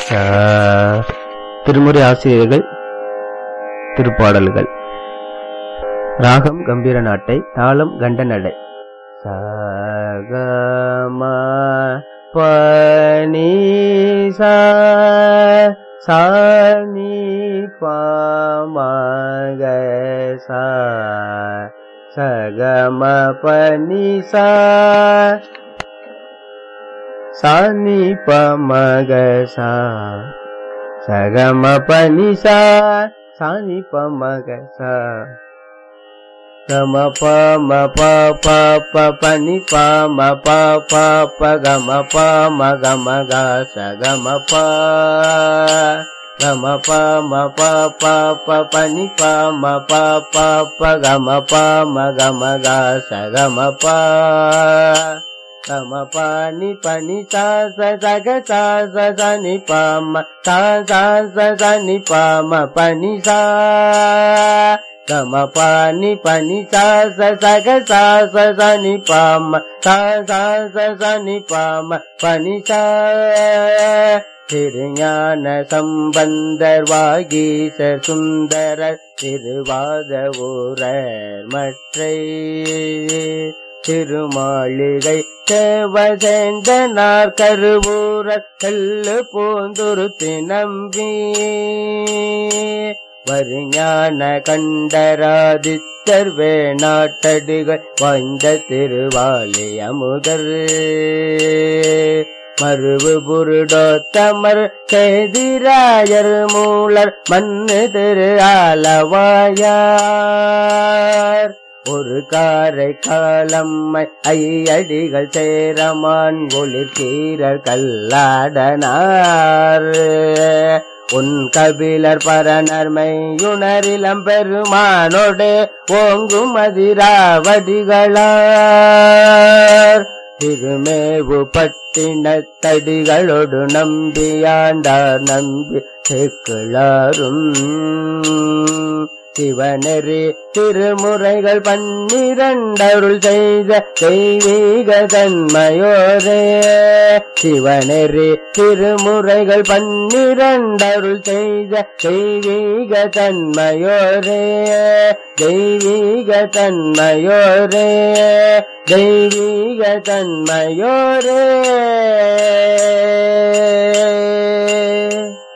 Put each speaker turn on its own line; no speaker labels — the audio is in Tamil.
ஆஹ், திருமுறை ஆசிரியர்கள் திருப்பாடல்கள் ராகம் கம்பீர நாட்டை தாளம் கண்ட நடை சகம பனி சாணி பமக சா சகம பனி சா சாணி பமக சா சகம பனி சா சாணி பமக சா Gama pa ma pa pa pa pa ni pa ma pa pa pa gama pa ma gama ga sa gama pa gama pa ma pa pa pa pa ni pa ma pa pa pa gama pa ma gama ga sa gama pa gama pa ni pa ni sa sa sa ga sa sa sa ni pa ma sa sa sa sa ni pa ma pa ni sa గమ పాని పని సా స స గ సా స స ని పామ సా సా స స ని పామ పని సా திருஞான சம்பந்தர் வாகீச சுந்தர திருவாத ஊரர் மற்றை திருமாளிகை தேவசேந்தனார் கருவூரர் செல்லு பூந்துருத்தி நம்பி வருஞான கண்டராதித்தர் வேணாட்டடிகள் வாய்ந்த திருவாலி அமுதர் மருவு புருடோத்தமர் செய்திராயர் மூலர் மண்ணு திரு ஆலவாயார் ஒரு காரை காலம்மை ஐயடிகள் சேரமான் ஒளிர்கீரர் கல்லாடனார் உன் கபிலர் பரநர்மையுணரிலம் பெருமானோடு ஓங்கும் அதிராவடிகளார் திருமேவு பட்டினத்தடிகளோடு நம்பியாண்டார் நம்பி செக்குளாரும் சிவனெறி திருமுறைகள் பன்னிரண்டருள் செய்த தெய்வீக தன்மையோரே சிவனெறி திருமுறைகள் பன்னிரண்டருள் செய்த தெய்வீக தன்மையோரே தெய்வீக தன்மையோரே தெய்வீக தன்மையோரே